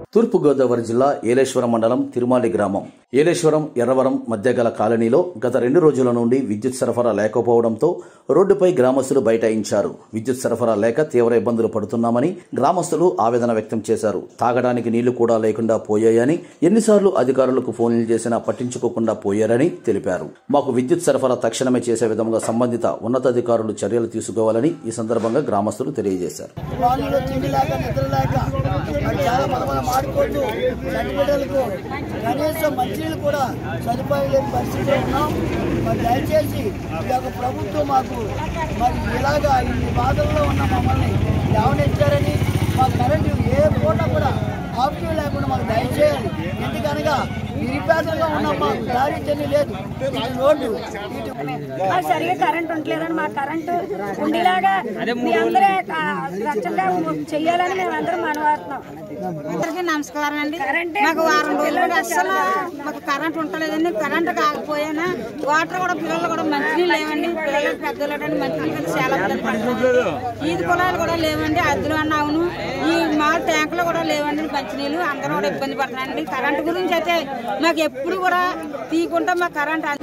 తూర్పుగోదావరి జిల్లా ఏలేశ్వరం మండలం తిరుమాలి గ్రామం ఏలేశ్వరం ఎర్రవరం మధ్య గల కాలనీలో గత రెండు రోజుల నుండి విద్యుత్ సరఫరా లేకపోవడంతో రోడ్డుపై గ్రామస్తులు బైఠాయించారు విద్యుత్ సరఫరా లేక తీవ్ర ఇబ్బందులు పడుతున్నామని గ్రామస్తులు ఆవేదన వ్యక్తం చేశారు తాగడానికి నీళ్లు కూడా లేకుండా పోయాయని ఎన్నిసార్లు అధికారులకు ఫోన్లు చేసినా పట్టించుకోకుండా పోయారని తెలిపారు మాకు విద్యుత్ సరఫరా తక్షణమే చేసే విధంగా సంబంధిత ఉన్నతాధికారులు చర్యలు తీసుకోవాలని ఈ సందర్భంగా గ్రామస్తులు తెలియజేశారు వాళ్ళు తిండి లేక నిద్ర లేక మరి చాలా మనమల మాడిపోతూ చనిపోయేందుకు కనీసం మంచినీళ్ళు కూడా సదుపాయం లేని పరిస్థితిలో ఉన్నాం మరి దయచేసి ఈ యొక్క ప్రభుత్వం మాకు మరి ఇలాగా ఇన్ని బాధల్లో ఉన్న మమ్మల్ని లేవనెత్తారని మా కరెంటు ఏ పూట కూడా ఆప్షన్ లేకుండా మాకు దయచేయాలి ఎందుకనగా నిరుపేదలుగా ఉన్నాం మాకు దారి చెల్లి లేదు ఇటు రోడ్డు ఇటు మాకు సరిగా కరెంట్ ఉండలేదని మా కరెంటు ఉండేలాగా మీ అందరూ రచ్చగా చెయ్యాలని మేము అందరం మనవాడుతున్నాం అందరికీ నమస్కారం అండి కరెంటే మాకు వారం రోజులు అస్సలు మాకు కరెంట్ ఉంటలేదండి కరెంట్ కాకపోయినా వాటర్ కూడా పిల్లలు కూడా మంచినీళ్ళు లేవండి పిల్లలు పెద్దలు మంచినీళ్ళు కూడా చాలా ఇబ్బంది పడుతున్నారు ఈది కులాలు కూడా లేవండి అద్దెలు అన్న అవును ఈ మా ట్యాంకులు కూడా లేవండి మంచినీళ్ళు అందరూ కూడా ఇబ్బంది పడుతున్నారండి కరెంట్ గురించి అయితే మాకు ఎప్పుడు కూడా తీయకుండా మాకు కరెంట్